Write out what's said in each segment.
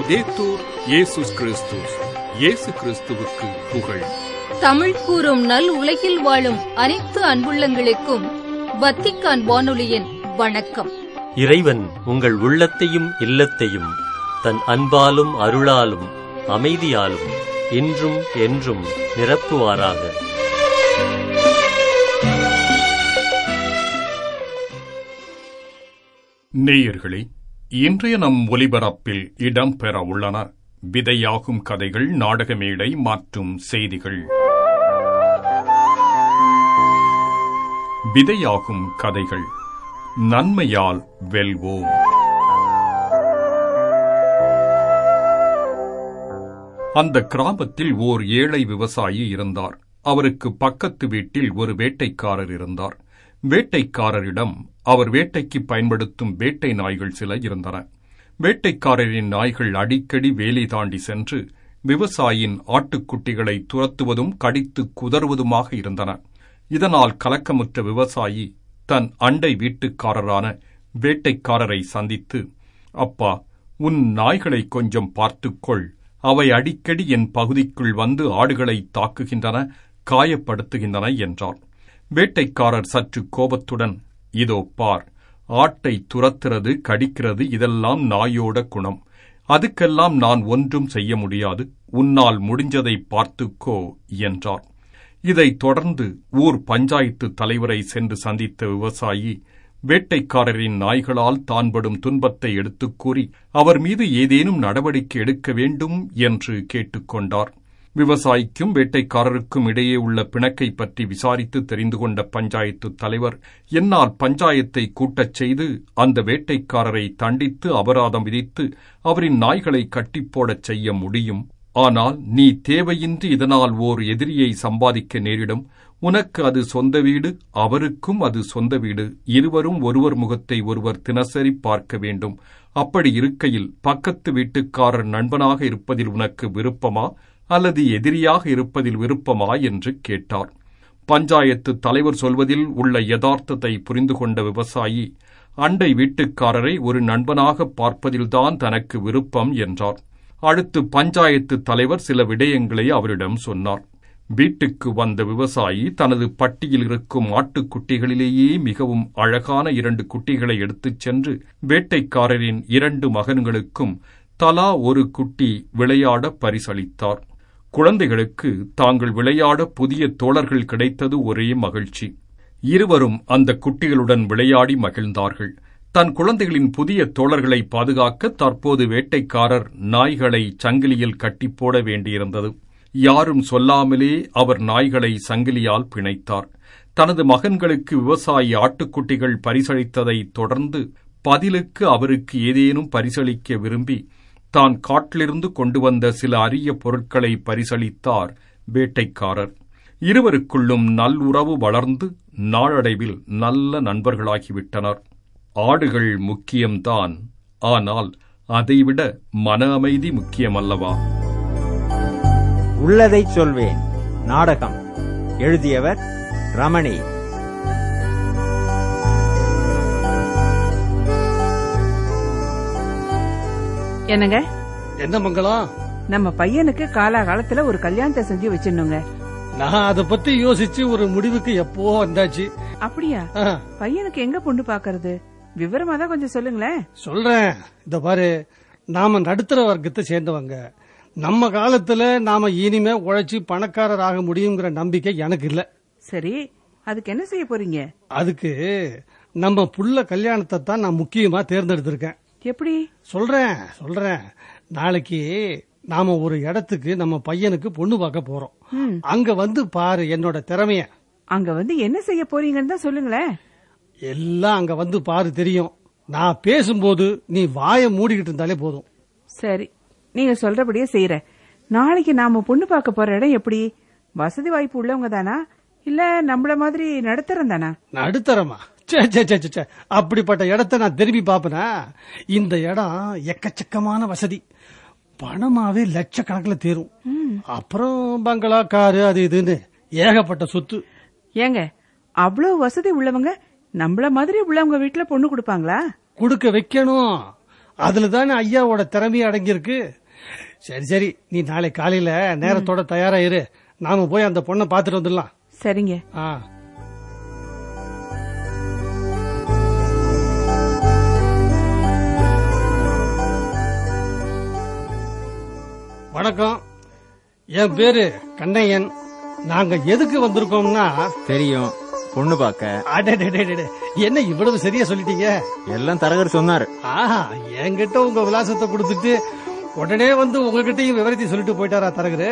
லவ்தேத்தூர் இயேசுஸ் கிறிஸ்துஸ் இயேசு கிறிஸ்துவுக்கு புகழ் தமிழ் கூறும் நல் உலகில் வாழும் அனைத்து அன்புள்ளங்களுக்கும் வத்திக்கான் வானொலியின் வணக்கம் இறைவன் உங்கள் உள்ளத்தையும் இல்லத்தையும் தன் அன்பாலும் அருளாலும் அமைதியாலும் இன்றும் என்றும் நிரப்புவாராக நேயர்களே இன்றைய நம் ஒலிபரப்பில் இடம்பெற உள்ளன விதையாகும் கதைகள் நாடக மேடை மற்றும் செய்திகள் விதையாகும் கதைகள் நன்மையால் வெல்வோம் அந்த கிராமத்தில் ஓர் ஏழை விவசாயி இருந்தார் அவருக்கு பக்கத்து வீட்டில் ஒரு வேட்டைக்காரர் இருந்தார் வேட்டைக்காரரிடம் அவர் வேட்டைக்கு பயன்படுத்தும் வேட்டை நாய்கள் சில இருந்தன வேட்டைக்காரரின் நாய்கள் அடிக்கடி வேலி தாண்டி சென்று விவசாயியின் ஆட்டுக்குட்டிகளை துரத்துவதும் கடித்து குதறுவதுமாக இருந்தன இதனால் கலக்கமுற்ற விவசாயி தன் அண்டை வீட்டுக்காரரான வேட்டைக்காரரை சந்தித்து அப்பா உன் நாய்களை கொஞ்சம் பார்த்துக்கொள் அவை அடிக்கடி என் பகுதிக்குள் வந்து ஆடுகளை தாக்குகின்றன காயப்படுத்துகின்றன என்றார் வேட்டைக்காரர் சற்று கோபத்துடன் இதோ பார் ஆட்டை துரத்துறது கடிக்கிறது இதெல்லாம் நாயோட குணம் அதுக்கெல்லாம் நான் ஒன்றும் செய்ய முடியாது உன்னால் முடிஞ்சதை பார்த்துக்கோ என்றார் இதைத் தொடர்ந்து ஊர் பஞ்சாயத்து தலைவரை சென்று சந்தித்த விவசாயி வேட்டைக்காரரின் நாய்களால் தான் படும் துன்பத்தை எடுத்துக் கூறி அவர் மீது ஏதேனும் நடவடிக்கை எடுக்க வேண்டும் என்று கேட்டுக்கொண்டார் விவசாயிக்கும் வேட்டைக்காரருக்கும் இடையே உள்ள பிணக்கை பற்றி விசாரித்து தெரிந்து கொண்ட பஞ்சாயத்து தலைவர் என்னால் பஞ்சாயத்தை கூட்டச் செய்து அந்த வேட்டைக்காரரை தண்டித்து அபராதம் விதித்து அவரின் நாய்களை கட்டிப்போடச் செய்ய முடியும் ஆனால் நீ தேவையின்றி இதனால் ஓர் எதிரியை சம்பாதிக்க நேரிடும் உனக்கு அது சொந்த வீடு அவருக்கும் அது சொந்த வீடு இருவரும் ஒருவர் முகத்தை ஒருவர் தினசரி பார்க்க வேண்டும் அப்படி இருக்கையில் பக்கத்து வீட்டுக்காரர் நண்பனாக இருப்பதில் உனக்கு விருப்பமா அல்லது எதிரியாக இருப்பதில் விருப்பமா என்று கேட்டார் பஞ்சாயத்து தலைவர் சொல்வதில் உள்ள யதார்த்தத்தை புரிந்து கொண்ட விவசாயி அண்டை வீட்டுக்காரரை ஒரு நண்பனாக பார்ப்பதில்தான் தனக்கு விருப்பம் என்றார் அடுத்து பஞ்சாயத்து தலைவர் சில விடயங்களை அவரிடம் சொன்னார் வீட்டுக்கு வந்த விவசாயி தனது பட்டியில் இருக்கும் ஆட்டுக்குட்டிகளிலேயே மிகவும் அழகான இரண்டு குட்டிகளை எடுத்துச் சென்று வேட்டைக்காரரின் இரண்டு மகன்களுக்கும் தலா ஒரு குட்டி விளையாட பரிசளித்தார் குழந்தைகளுக்கு தாங்கள் விளையாட புதிய தோழர்கள் கிடைத்தது ஒரே மகிழ்ச்சி இருவரும் அந்த குட்டிகளுடன் விளையாடி மகிழ்ந்தார்கள் தன் குழந்தைகளின் புதிய தோழர்களை பாதுகாக்க தற்போது வேட்டைக்காரர் நாய்களை சங்கிலியில் கட்டிப்போட வேண்டியிருந்தது யாரும் சொல்லாமலே அவர் நாய்களை சங்கிலியால் பிணைத்தார் தனது மகன்களுக்கு விவசாயி ஆட்டுக்குட்டிகள் பரிசளித்ததை தொடர்ந்து பதிலுக்கு அவருக்கு ஏதேனும் பரிசளிக்க விரும்பி தான் காட்டிலிருந்து கொண்டு வந்த சில அரிய பொருட்களை பரிசளித்தார் வேட்டைக்காரர் இருவருக்குள்ளும் நல்லுறவு வளர்ந்து நாளடைவில் நல்ல நண்பர்களாகிவிட்டனர் ஆடுகள் முக்கியம்தான் ஆனால் அதைவிட மன அமைதி முக்கியமல்லவா உள்ளதைச் சொல்வேன் நாடகம் எழுதியவர் ரமணி என்னங்க என்ன மங்களம் நம்ம பையனுக்கு காலாகாலத்துல ஒரு கல்யாணத்தை செஞ்சு வச்சிடணுங்க நான் அத பத்தி யோசிச்சு ஒரு முடிவுக்கு எப்போ வந்தாச்சு அப்படியா ஆ, பையனுக்கு எங்க பொண்ணு பாக்குறது விவரமா தான் கொஞ்சம் சொல்லுங்களேன் சொல்றேன் இந்த பாரு நாம நடுத்தர வர்க்கத்தை சேர்ந்தவங்க நம்ம காலத்துல நாம இனிமே உழைச்சி பணக்காரர் ஆக முடியுங்கிற நம்பிக்கை எனக்கு இல்ல சரி அதுக்கு என்ன செய்ய போறீங்க அதுக்கு நம்ம புள்ள கல்யாணத்தை தான் நான் முக்கியமா தேர்ந்தெடுத்திருக்கேன் எப்படி சொல்றேன் சொல்றேன் நாளைக்கு நாம ஒரு இடத்துக்கு நம்ம பையனுக்கு பொண்ணு பார்க்க போறோம் ம். அங்க வந்து பாரு என்னோட திறமைய அங்க வந்து என்ன செய்ய போறீங்கன்னு தான் சொல்லுங்களேன் எல்லாம் அங்க வந்து பாரு தெரியும் நான் பேசும்போது நீ வாயை மூடிக்கிட்டு இருந்தாலே போதும் சரி நீங்க சொல்றபடியே செய்யறேன் நாளைக்கு நாம பொண்ணு பார்க்க போற இடம் எப்படி வசதி வாய்ப்பு உள்ளவங்க தானா இல்ல நம்மள மாதிரி நடுத்தரம் தானா நடுத்தரமா ச்சே, ச்சே, ச்சே, ச்சே, ச்சே. அப்படிப்பட்ட இடத்த நான் திரும்பி பாப்பனா இந்த இடம் எக்கச்சக்கமான வசதி பணமாவே லட்சக்கணக்கில் தேரும் அப்புறம் பங்களா காரு அது இதுன்னு ஏகப்பட்ட சொத்து ஏங்க அவ்வளவு வசதி உள்ளவங்க நம்மள மாதிரி உள்ளவங்க வீட்டுல பொண்ணு கொடுப்பாங்களா கொடுக்க வைக்கணும் அதுல தானே ஐயாவோட திறமையை அடங்கியிருக்கு சரி சரி நீ நாளை காலையில நேரத்தோட தயாரா இரு நாம போய் அந்த பொண்ணை பார்த்துட்டு வந்துடலாம் சரிங்க ஆ வணக்கம் என் பேரு கண்ணையன் நாங்க எதுக்கு வந்திருக்கோம்னா தெரியும் பொண்ணு பார்க்க அடடடடட, என்ன இவ்வளவு சரியா சொல்லிட்டீங்க எல்லாம் தரகர் சொன்னாரு ஆஹா என்கிட்ட உங்க விலாசத்தை கொடுத்துட்டு உடனே வந்து உங்ககிட்டயும் விவரத்தை சொல்லிட்டு போயிட்டாரா தரகரு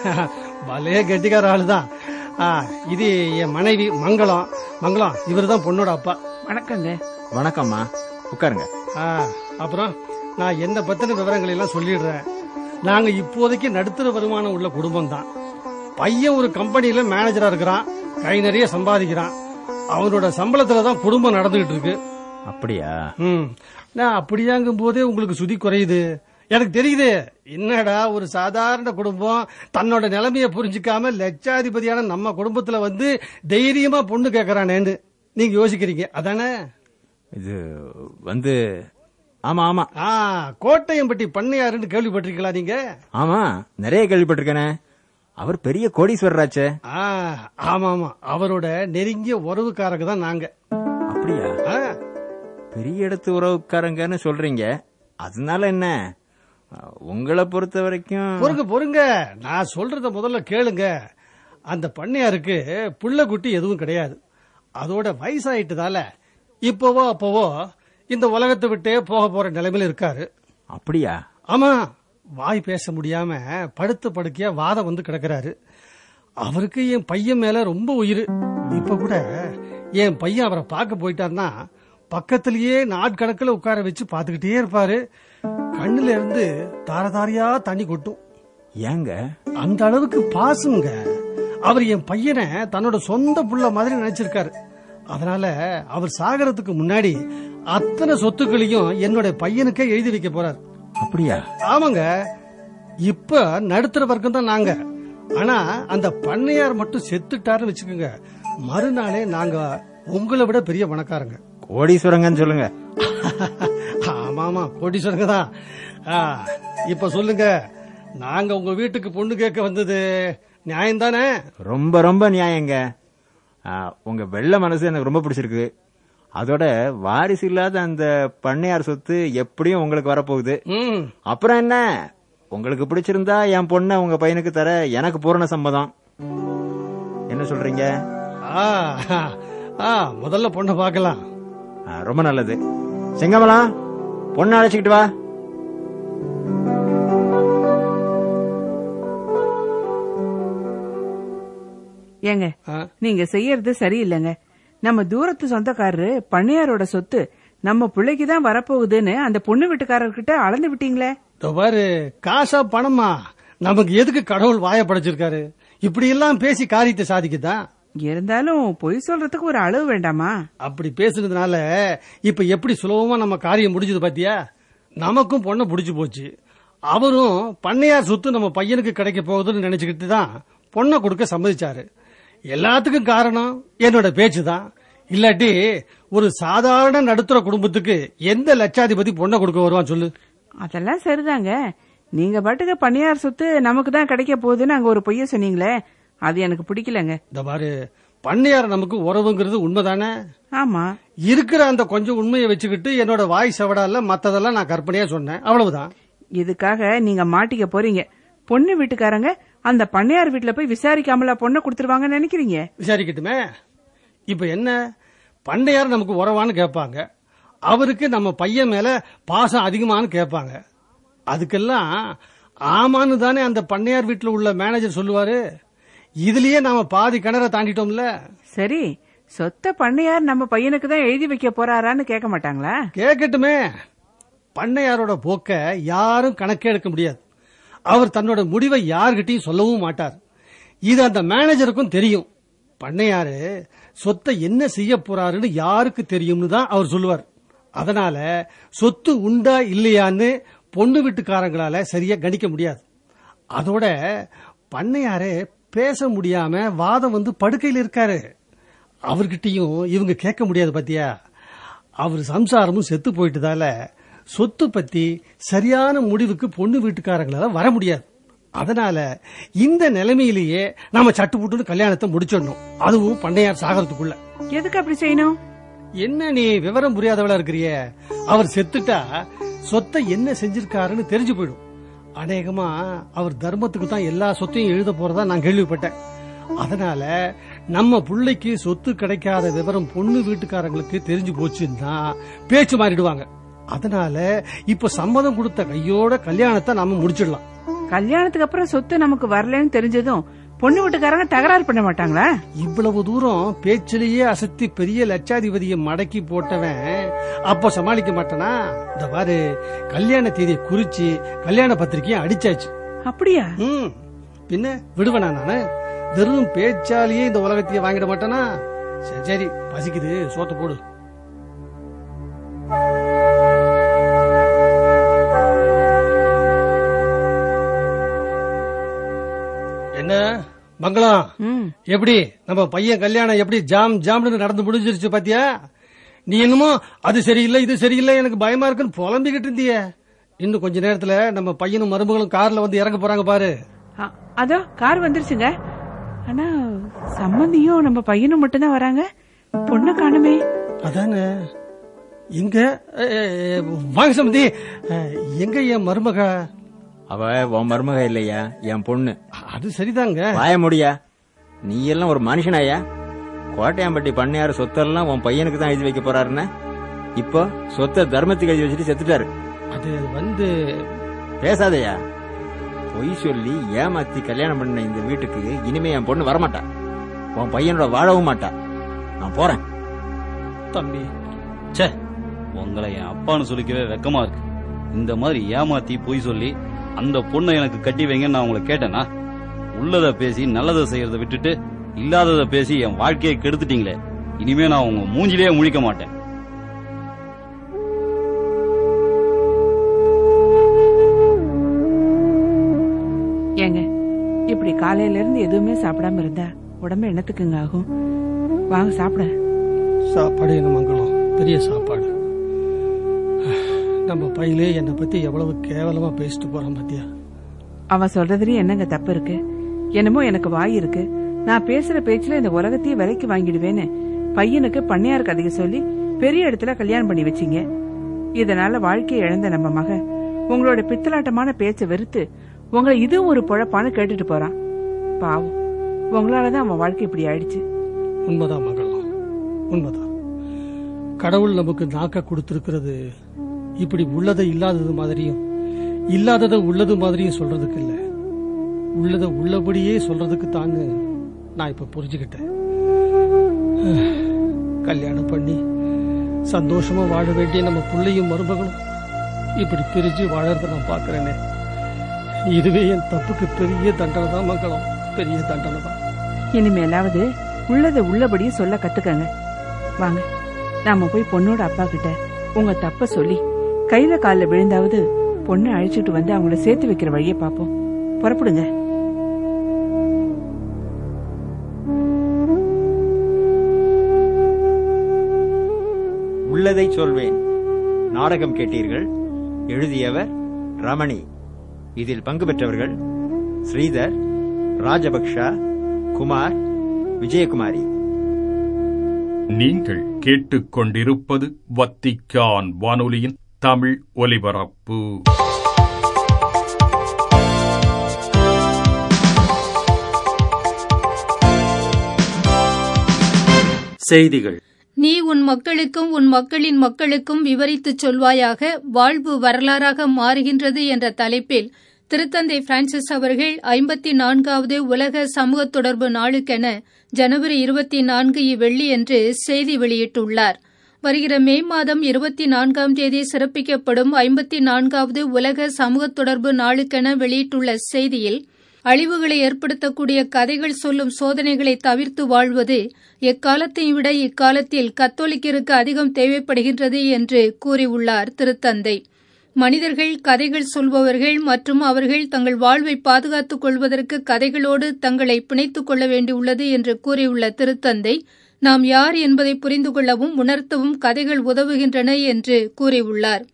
பலே கெட்டிக்கார ஆளுதான் ஆ, இது என் மனைவி மங்களம் மங்களம் இவர்தான் பொண்ணோட அப்பா வணக்கங்க வணக்கம்மா உட்காருங்க ஆ, அப்புறம் நான் என்ன பத்தின விவரங்களை எல்லாம் சொல்லிடுறேன் நாங்க இப்போதைக்கு நடுத்தர வருமானம் உள்ள குடும்பம் தான் பையன் ஒரு கம்பெனில மேனேஜரா இருக்கிறான் கை நிறைய சம்பாதிக்கிறான் அவனோட சம்பளத்துல தான் குடும்பம் நடந்துகிட்டு இருக்கு அப்படியா ம் நான் அப்படியாங்கும் போதே உங்களுக்கு சுதி குறையுது எனக்கு தெரியுது என்னடா ஒரு சாதாரண குடும்பம் தன்னோட நிலைமைய புரிஞ்சுக்காம லட்சாதிபதியான நம்ம குடும்பத்துல வந்து தைரியமா பொண்ணு கேக்குறானேன்னு நீங்க யோசிக்கிறீங்க அதானே இது வந்து ஆமா ஆமா ஆ கோட்டையம்பட்டி பண்ணையாருன்னு கேள்விப்பட்டிருக்கீங்களா நீங்க ஆமா நிறைய கேள்விப்பட்டிருக்கேனே அவர் பெரிய கோடீஸ்வரராச்சே ஆ ஆமா ஆமா அவரோட நெருங்கிய உறவுக்காரங்க தான் நாங்க அப்படியா ஆ, பெரிய இடத்து உறவுக்காரங்கன்னு சொல்றீங்க அதனால என்ன அஹ், உங்களை பொறுத்த வரைக்கும் பொறுங்க பொறுங்க நான் சொல்றத முதல்ல கேளுங்க அந்த பண்ணையாருக்கு புள்ள குட்டி எதுவும் கிடையாது அதோட வயசாயிட்டதால இப்போவோ அப்போவோ இந்த உலகத்தை விட்டே போக போற நிலைமையில இருக்காரு அப்படியா ஆமா வாய் பேச முடியாம படுத்த படுக்கையா வாதம் வந்து கிடக்குறாரு அவருக்கு என் பையன் மேல ரொம்ப உயிர் இப்ப கூட என் பையன் அவரை பார்க்க போயிட்டாருன்னா பக்கத்திலேயே நாட்கணக்கில் உட்கார வச்சு பார்த்துக்கிட்டே இருப்பாரு கண்ணுல இருந்து தார தாரையா தண்ணி கொட்டும் ஏங்க அந்த அளவுக்கு பாசங்க அவர் என் பையனை தன்னோட சொந்த புள்ள மாதிரி நினைச்சிருக்காரு அதனால அவர் சாகறதுக்கு முன்னாடி அத்தனை சொத்துக்களையும் என்னோட பையனுக்கே எழுதி வைக்க போறார் அப்படியா ஆமாங்க இப்ப நடுத்தர வர்க்கம் தான் நாங்க ஆனா அந்த பண்ணையார் மட்டும் செத்துட்டாருன்னு வச்சுக்கோங்க மறுநாளே நாங்க உங்களை விட பெரிய பணக்காரங்க கோடீஸ்வரங்கன்னு சொல்லுங்க ஆமா ஆமா கோடீஸ்வரங்க தான் ஆ, இப்ப சொல்லுங்க நாங்க உங்க வீட்டுக்கு பொண்ணு கேட்க வந்தது நியாயம் தானே ரொம்ப ரொம்ப நியாயங்க ஆ, உங்க வெள்ள மனசு எனக்கு ரொம்ப பிடிச்சிருக்கு அதோட வாரிசு இல்லாத அந்த பண்ணையார் சொத்து எப்படியும் உங்களுக்கு வரப்போகுது ம் அப்புறம் என்ன உங்களுக்கு பிடிச்சிருந்தா என் பொண்ணை உங்க பையனுக்கு தர எனக்கு பூரண சம்மதம் என்ன சொல்றீங்க ஆ, ஆ, முதல்ல பொண்ணை பார்க்கலாம் ஆ, ரொம்ப நல்லது செங்கமலா பொண்ணை அழைச்சிக்கிட்டு வா ஏங்க ஆ, நீங்க செய்யறது சரியில்லைங்க நம்ம தூரத்து சொந்தக்காரரு பண்ணையாரோட சொத்து நம்ம பிள்ளைக்கு தான் வரப்போகுதுன்னு அந்த பொண்ணு வீட்டுக்காரர்கிட்ட அளந்து விட்டீங்களே இதோ பாரு காசா பணமா நமக்கு எதுக்கு கடவுள் வாய படைச்சிருக்காரு இப்படி எல்லாம் பேசி காரியத்தை சாதிக்குதான் இருந்தாலும் பொய் சொல்றதுக்கு ஒரு அளவு வேண்டாமா அப்படி பேசுனதுனால இப்ப எப்படி சுலபமா நம்ம காரியம் முடிஞ்சது பாத்தியா நமக்கும் பொண்ணை புடிச்சு போச்சு அவரும் பண்ணையார் சொத்து நம்ம பையனுக்கு கிடைக்க போகுதுன்னு நினைச்சுக்கிட்டு தான் பொண்ணை கொடுக்க சம்மதிச்சாரு எல்லாத்துக்கும் காரணம் என்னோட பேச்சு தான் இல்லாட்டி ஒரு சாதாரண நடுத்தர குடும்பத்துக்கு எந்த லட்சாதிபதி பொண்ணை கொடுக்க வருவான் சொல்லு அதெல்லாம் சரிதாங்க நீங்க பாட்டுக்கு பண்ணையார் சொத்து நமக்கு தான் கிடைக்க போகுதுன்னு அங்க ஒரு பொய்ய சொன்னீங்களே அது எனக்கு பிடிக்கலங்க இந்த மாதிரி பண்ணையார் நமக்கு உறவுங்கிறது உண்மைதானே ஆமா இருக்கிற அந்த கொஞ்சம் உண்மையை வச்சுக்கிட்டு என்னோட வாய் செவடால மத்ததெல்லாம் நான் கற்பனையா சொன்னேன் அவ்வளவுதான் இதுக்காக நீங்க மாட்டிக்க போறீங்க பொண்ணு வீட்டுக்காரங்க அந்த பண்ணையார் வீட்டுல போய் விசாரிக்காமலா பொண்ணை கொடுத்துருவாங்கன்னு நினைக்கிறீங்க விசாரிக்கட்டுமே இப்ப என்ன பண்டையார் நமக்கு உறவான்னு கேட்பாங்க அவருக்கு நம்ம பையன் மேல பாசம் அதிகமான்னு கேட்பாங்க அதுக்கெல்லாம் ஆமான்னு தானே அந்த பண்ணையார் வீட்டுல உள்ள மேனேஜர் சொல்லுவாரு இதுலயே நாம பாதி கிணற தாண்டிட்டோம்ல சரி சொத்த பண்ணையார் நம்ம பையனுக்கு தான் எழுதி வைக்க போறாரான்னு கேட்க மாட்டாங்களா கேட்கட்டுமே பண்ணையாரோட போக்க யாரும் கணக்கே எடுக்க முடியாது அவர் தன்னோட முடிவை யார்கிட்டயும் சொல்லவும் மாட்டார் இது அந்த மேனேஜருக்கும் தெரியும் பண்ணையாரு சொத்தை என்ன செய்ய போறாருன்னு யாருக்கு தெரியும்னு தான் அவர் சொல்லுவார் அதனால சொத்து உண்டா இல்லையான்னு பொண்ணு வீட்டுக்காரங்களால சரியா கணிக்க முடியாது அதோட பண்ணையாரே பேச முடியாம வாதம் வந்து படுக்கையில் இருக்காரு அவர்கிட்டயும் இவங்க கேட்க முடியாது பாத்தியா அவர் சம்சாரமும் செத்து போயிட்டதால சொத்து பத்தி சரியான முடிவுக்கு பொண்ணு வீட்டுக்காரங்களால வர முடியாது அதனால இந்த நிலைமையிலேயே நாம சட்டு புட்டுன்னு கல்யாணத்தை முடிச்சிடணும் அதுவும் பண்ணையார் சாகறதுக்குள்ள எதுக்கு அப்படி செய்யணும் என்ன நீ விவரம் புரியாதவளா இருக்கிறிய அவர் செத்துட்டா சொத்தை என்ன செஞ்சிருக்காருன்னு தெரிஞ்சு போயிடும் அநேகமா அவர் தர்மத்துக்கு தான் எல்லா சொத்தையும் எழுத போறதா நான் கேள்விப்பட்டேன் அதனால நம்ம புள்ளைக்கு சொத்து கிடைக்காத விவரம் பொண்ணு வீட்டுக்காரங்களுக்கு தெரிஞ்சு போச்சுன்னா பேச்சு மாறிடுவாங்க அதனால இப்ப சம்மதம் கொடுத்த கையோட கல்யாணத்தை நாம முடிச்சிடலாம் கல்யாணத்துக்கு அப்புறம் சொத்து நமக்கு வரலன்னு தெரிஞ்சதும் பொண்ணு வீட்டுக்காரங்க தகராறு பண்ண மாட்டாங்களா இவ்வளவு தூரம் பேச்சிலேயே அசத்தி பெரிய லட்சாதிபதியை மடக்கி போட்டவன் அப்போ சமாளிக்க மாட்டானா இந்த பாரு கல்யாண தேதியை குறிச்சு கல்யாண பத்திரிக்கையை அடிச்சாச்சு அப்படியா ம் பின்ன விடுவனா நானு வெறும் பேச்சாலேயே இந்த உலகத்தையே வாங்கிட மாட்டானா சரி சரி பசிக்குது சோத்த போடு என்ன மங்களம் ம் எப்படி நம்ம பையன் கல்யாணம் எப்படி ஜாம் ஜாம்னு நடந்து முடிஞ்சிருச்சு பாத்தியா நீ என்னமோ அது சரியில்லை இது சரியில்லை எனக்கு பயமா இருக்குன்னு புலம்பிக்கிட்டு இருந்தியே இன்னும் கொஞ்ச நேரத்துல நம்ம பையனும் மருமகளும் கார்ல வந்து இறங்க போறாங்க பாரு அ- அதோ கார் வந்துருச்சுங்க ஆனா சம்மந்தியும் நம்ம பையனும் மட்டும்தான் வராங்க பொண்ணை காணுமே அதானே எங்க அ, அ, வாங்க சம்பந்தி அ, எங்க என் மருமக அவ உன் மருமக இல்லையா என் பொண்ணு அது சரிதாங்க வாய முடியா நீ எல்லாம் ஒரு மனுஷனாயா கோட்டையாம்பட்டி பண்ணையார் சொத்தெல்லாம் உன் பையனுக்கு தான் எழுதி வைக்க போறாருன்னு இப்போ சொத்தை தர்மத்துக்கு எழுதி வச்சுட்டு செத்துட்டாரு அது வந்து பேசாதயா பொய் சொல்லி ஏமாத்தி கல்யாணம் பண்ண இந்த வீட்டுக்கு இனிமே என் பொண்ணு வரமாட்டா உன் பையனோட வாழவும் மாட்டா நான் போறேன் தம்பி ச்சே உங்களை என் அப்பான்னு சொல்லிக்கவே வெக்கமா இருக்கு இந்த மாதிரி ஏமாத்தி பொய் சொல்லி அந்த பொண்ணை எனக்கு கட்டி வைங்கன்னு நான் உங்களை கேட்டேனா உள்ளத பேசி நல்லதை செய்யறத விட்டுட்டு இல்லாதத பேசி என் வாழ்க்கையை கெடுத்துட்டீங்களே இனிமே நான் உங்க மூஞ்சிலேயே முழிக்க மாட்டேன் ஏங்க இப்படி காலையில இருந்து எதுவுமே சாப்பிடாம இருந்தா உடம்பு என்னத்துக்குங்க ஆகும் வாங்க சாப்பிட சாப்பாடு என்ன மங்களம் பெரிய சாப்பாடு நம்ம பையிலே என்னை பத்தி எவ்வளவு கேவலமா பேசிட்டு போறான் பாத்தியா அவன் சொல்றதுலயும் என்னங்க தப்பு இருக்கு என்னமோ எனக்கு வாய் இருக்கு நான் பேசுற பேச்சுல இந்த உலகத்தையே விலைக்கு வாங்கிடுவேன்னு பையனுக்கு பண்ணையார் கதையை சொல்லி பெரிய இடத்துல கல்யாணம் பண்ணி வச்சீங்க இதனால வாழ்க்கையை இழந்த நம்ம மகன் உங்களோட பித்தலாட்டமான பேச்சை வெறுத்து உங்களை இதுவும் ஒரு பொழப்பான்னு கேட்டுட்டு போறான் பாவம் உங்களாலதான் அவன் வாழ்க்கை இப்படி ஆயிடுச்சு உண்மைதான் மங்களம் உண்மைதான் கடவுள் நமக்கு நாக்க கொடுத்திருக்கிறது இப்படி உள்ளதை இல்லாதது மாதிரியும் இல்லாததை உள்ளது மாதிரியும் சொல்றதுக்கு இல்ல உள்ளதை உள்ளபடியே சொல்றதுக்கு தான்னு நான் இப்ப புரிஞ்சுக்கிட்டேன் கல்யாணம் பண்ணி சந்தோஷமா வாழ வேண்டிய நம்ம பிள்ளையும் மருமகளும் இப்படி பிரிஞ்சு வாழறத நான் பாக்குறேனே இதுவே என் தப்புக்கு பெரிய தண்டனை தான் மங்களம் பெரிய தண்டனை தான் இனிமேலாவது உள்ளதை உள்ளபடியே சொல்ல கத்துக்கங்க வாங்க நாம போய் பொண்ணோட அப்பா கிட்ட உங்க தப்ப சொல்லி கையில கால்ல விழுந்தாவது பொண்ணை அழைச்சிட்டு வந்து அவங்கள சேர்த்து வைக்கிற வழியை பாப்போம் புறப்படுங்க உள்ளதை சொல்வேன் நாடகம் கேட்டீர்கள் எழுதியவர் ரமணி இதில் பங்கு பெற்றவர்கள் ஸ்ரீதர் ராஜபக்ஷா குமார் விஜயகுமாரி நீங்கள் கேட்டுக்கொண்டிருப்பது வத்திக்கான் வானொலியின் தமிழ் ஒலிபரப்பு செய்திகள் நீ உன் மக்களுக்கும் உன் மக்களின் மக்களுக்கும் விவரித்துச் சொல்வாயாக வாழ்வு வரலாறாக மாறுகின்றது என்ற தலைப்பில் திருத்தந்தை பிரான்சிஸ் அவர்கள் ஐம்பத்தி நான்காவது உலக சமூக தொடர்பு நாளுக்கென ஜனவரி இருபத்தி நான்கு இவ்வெள்ளியன்று செய்தி வெளியிட்டுள்ளார் வருகிற மே மாதம் இருபத்தி நான்காம் தேதி சிறப்பிக்கப்படும் ஐம்பத்தி நான்காவது உலக சமூக தொடர்பு நாளுக்கென வெளியிட்டுள்ள செய்தியில் அழிவுகளை ஏற்படுத்தக்கூடிய கதைகள் சொல்லும் சோதனைகளை தவிர்த்து வாழ்வது எக்காலத்தையும் விட இக்காலத்தில் கத்தோலிக்கருக்கு அதிகம் தேவைப்படுகின்றது என்று கூறியுள்ளார் திருத்தந்தை மனிதர்கள் கதைகள் சொல்பவர்கள் மற்றும் அவர்கள் தங்கள் வாழ்வை பாதுகாத்துக் கொள்வதற்கு கதைகளோடு தங்களை பிணைத்துக் கொள்ள வேண்டியுள்ளது என்று கூறியுள்ள திருத்தந்தை நாம் யார் என்பதை புரிந்து கொள்ளவும் உணர்த்தவும் கதைகள் உதவுகின்றன என்று கூறியுள்ளார்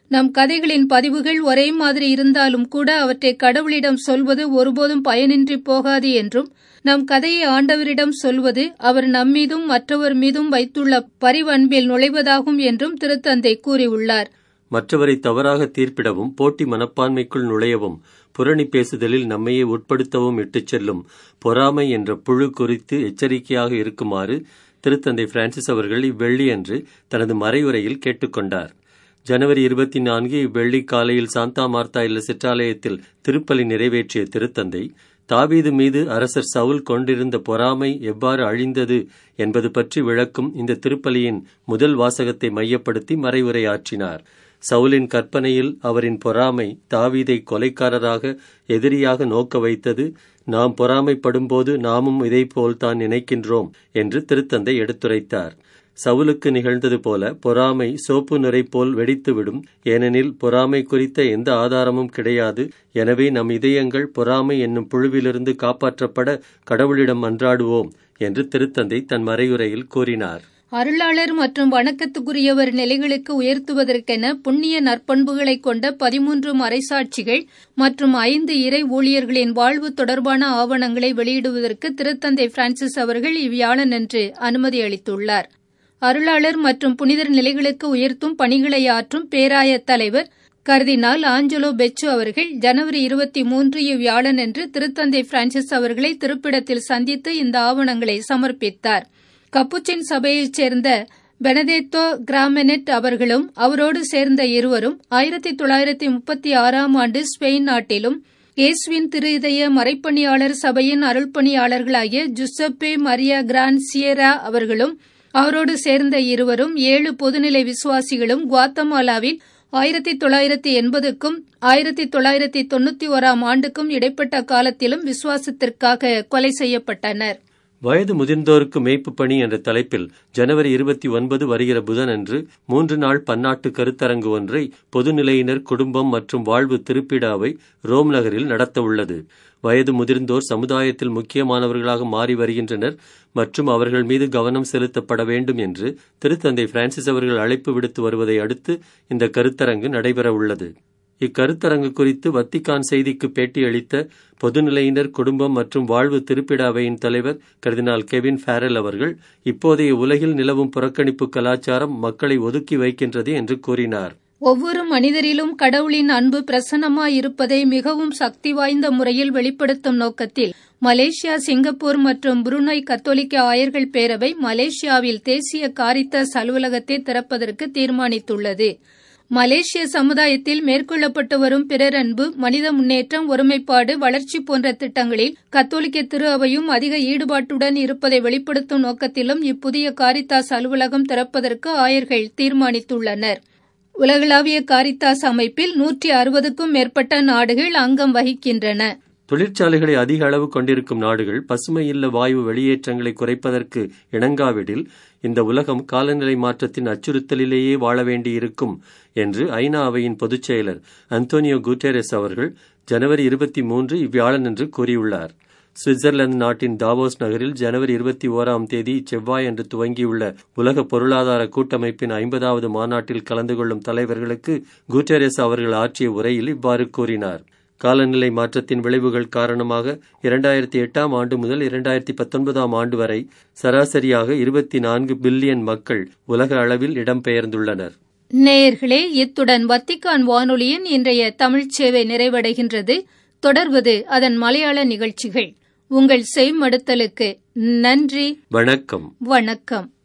நம் கதைகளின் பதிவுகள் ஒரே மாதிரி இருந்தாலும் கூட அவற்றை கடவுளிடம் சொல்வது ஒருபோதும் பயனின்றி போகாது என்றும் நம் கதையை ஆண்டவரிடம் சொல்வது அவர் நம்மீதும் மற்றவர் மீதும் வைத்துள்ள பரிவன்பில் நுழைவதாகும் என்றும் திருத்தந்தை கூறியுள்ளார் மற்றவரை தவறாக தீர்ப்பிடவும் போட்டி மனப்பான்மைக்குள் நுழையவும் புரணி பேசுதலில் நம்மையே உட்படுத்தவும் இட்டுச் செல்லும் பொறாமை என்ற புழு குறித்து எச்சரிக்கையாக இருக்குமாறு திருத்தந்தை பிரான்சிஸ் அவர்கள் இவ்வெள்ளியன்று தனது மறையுரையில் கேட்டுக்கொண்டார் ஜனவரி இருபத்தி நான்கு இவ்வெள்ளி காலையில் சாந்தா மார்த்தா இல்ல சிற்றாலயத்தில் திருப்பலி நிறைவேற்றிய திருத்தந்தை தாவீது மீது அரசர் சவுல் கொண்டிருந்த பொறாமை எவ்வாறு அழிந்தது என்பது பற்றி விளக்கும் இந்த திருப்பலியின் முதல் வாசகத்தை மையப்படுத்தி மறைவுரையாற்றினார் சவுலின் கற்பனையில் அவரின் பொறாமை தாவீதை கொலைக்காரராக எதிரியாக நோக்க வைத்தது நாம் பொறாமைப்படும்போது நாமும் இதைப்போல்தான் நினைக்கின்றோம் என்று திருத்தந்தை எடுத்துரைத்தார் சவுலுக்கு நிகழ்ந்தது போல பொறாமை சோப்பு நுரை போல் வெடித்துவிடும் ஏனெனில் பொறாமை குறித்த எந்த ஆதாரமும் கிடையாது எனவே நம் இதயங்கள் பொறாமை என்னும் புழுவிலிருந்து காப்பாற்றப்பட கடவுளிடம் மன்றாடுவோம் என்று திருத்தந்தை தன் மறையுரையில் கூறினார் அருளாளர் மற்றும் வணக்கத்துக்குரியவர் நிலைகளுக்கு உயர்த்துவதற்கென புண்ணிய நற்பண்புகளை கொண்ட பதிமூன்று மறைசாட்சிகள் மற்றும் ஐந்து இறை ஊழியர்களின் வாழ்வு தொடர்பான ஆவணங்களை வெளியிடுவதற்கு திருத்தந்தை பிரான்சிஸ் அவர்கள் இவ்வியாழனன்று அனுமதி அளித்துள்ளார் அருளாளர் மற்றும் புனிதர் நிலைகளுக்கு உயர்த்தும் பணிகளை ஆற்றும் பேராய தலைவர் கர்தினால் ஆஞ்சலோ பெச்சு அவர்கள் ஜனவரி இருபத்தி மூன்று இவ்வியாழனன்று திருத்தந்தை பிரான்சிஸ் அவர்களை திருப்பிடத்தில் சந்தித்து இந்த ஆவணங்களை சமர்ப்பித்தார் கப்புச்சின் சபையைச் சேர்ந்த பெனதேத்தோ கிராமெனெட் அவர்களும் அவரோடு சேர்ந்த இருவரும் ஆயிரத்தி தொள்ளாயிரத்தி முப்பத்தி ஆறாம் ஆண்டு ஸ்பெயின் நாட்டிலும் இயேசுவின் திரு இதய மறைப்பணியாளர் சபையின் அருள்பணியாளர்களாகிய ஜுசப்பே மரியா கிரான் சியரா அவர்களும் அவரோடு சேர்ந்த இருவரும் ஏழு பொதுநிலை விசுவாசிகளும் குவாத்தமாலாவில் ஆயிரத்தி தொள்ளாயிரத்தி எண்பதுக்கும் ஆயிரத்தி தொள்ளாயிரத்தி தொண்ணூத்தி ஓராம் ஆண்டுக்கும் இடைப்பட்ட காலத்திலும் விசுவாசத்திற்காக கொலை செய்யப்பட்டனர் வயது முதிர்ந்தோருக்கு மேய்ப்பு பணி என்ற தலைப்பில் ஜனவரி இருபத்தி ஒன்பது வருகிற புதனன்று மூன்று நாள் பன்னாட்டு கருத்தரங்கு ஒன்றை பொதுநிலையினர் குடும்பம் மற்றும் வாழ்வு திருப்பிடாவை ரோம் நகரில் நடத்த உள்ளது வயது முதிர்ந்தோர் சமுதாயத்தில் முக்கியமானவர்களாக மாறி வருகின்றனர் மற்றும் அவர்கள் மீது கவனம் செலுத்தப்பட வேண்டும் என்று திருத்தந்தை பிரான்சிஸ் அவர்கள் அழைப்பு விடுத்து வருவதை அடுத்து இந்த கருத்தரங்கு நடைபெற உள்ளது இக்கருத்தரங்கு குறித்து வத்திக்கான் செய்திக்கு பேட்டியளித்த பொதுநிலையினர் குடும்பம் மற்றும் வாழ்வு திருப்பிட அவையின் தலைவர் கர்தினால் கெவின் ஃபேரல் அவர்கள் இப்போதைய உலகில் நிலவும் புறக்கணிப்பு கலாச்சாரம் மக்களை ஒதுக்கி வைக்கின்றது என்று கூறினார் ஒவ்வொரு மனிதரிலும் கடவுளின் அன்பு பிரசன்னமாயிருப்பதை மிகவும் சக்தி வாய்ந்த முறையில் வெளிப்படுத்தும் நோக்கத்தில் மலேசியா சிங்கப்பூர் மற்றும் புருனை கத்தோலிக்க ஆயர்கள் பேரவை மலேசியாவில் தேசிய காரித்தாஸ் அலுவலகத்தை திறப்பதற்கு தீர்மானித்துள்ளது மலேசிய சமுதாயத்தில் மேற்கொள்ளப்பட்டு வரும் பிறரன்பு மனித முன்னேற்றம் ஒருமைப்பாடு வளர்ச்சி போன்ற திட்டங்களில் கத்தோலிக்க திரு அவையும் அதிக ஈடுபாட்டுடன் இருப்பதை வெளிப்படுத்தும் நோக்கத்திலும் இப்புதிய காரித்தாஸ் அலுவலகம் திறப்பதற்கு ஆயர்கள் தீர்மானித்துள்ளனர் உலகளாவிய காரித்தாஸ் அமைப்பில் நூற்றி அறுபதுக்கும் மேற்பட்ட நாடுகள் அங்கம் வகிக்கின்றன தொழிற்சாலைகளை அதிக அளவு கொண்டிருக்கும் நாடுகள் பசுமை இல்ல வாயு வெளியேற்றங்களை குறைப்பதற்கு இணங்காவிடில் இந்த உலகம் காலநிலை மாற்றத்தின் அச்சுறுத்தலிலேயே வாழ வேண்டியிருக்கும் என்று ஐநா அவையின் பொதுச் செயலர் அந்தோனியோ குட்டேரஸ் அவர்கள் ஜனவரி இருபத்தி மூன்று இவ்வியாழனன்று கூறியுள்ளார் சுவிட்சர்லாந்து நாட்டின் தாவோஸ் நகரில் ஜனவரி இருபத்தி ஓராம் தேதி செவ்வாய் அன்று துவங்கியுள்ள உலக பொருளாதார கூட்டமைப்பின் ஐம்பதாவது மாநாட்டில் கலந்து கொள்ளும் தலைவர்களுக்கு குட்டேரஸ் அவர்கள் ஆற்றிய உரையில் இவ்வாறு கூறினார் காலநிலை மாற்றத்தின் விளைவுகள் காரணமாக இரண்டாயிரத்தி எட்டாம் ஆண்டு முதல் இரண்டாயிரத்தி பத்தொன்பதாம் ஆண்டு வரை சராசரியாக இருபத்தி நான்கு பில்லியன் மக்கள் உலக அளவில் இடம்பெயர்ந்துள்ளனர் நேயர்களே இத்துடன் வத்திக்கான் வானொலியின் இன்றைய தமிழ்ச் சேவை நிறைவடைகின்றது தொடர்வது அதன் மலையாள நிகழ்ச்சிகள் உங்கள் செய்மடுத்தலுக்கு நன்றி வணக்கம் வணக்கம்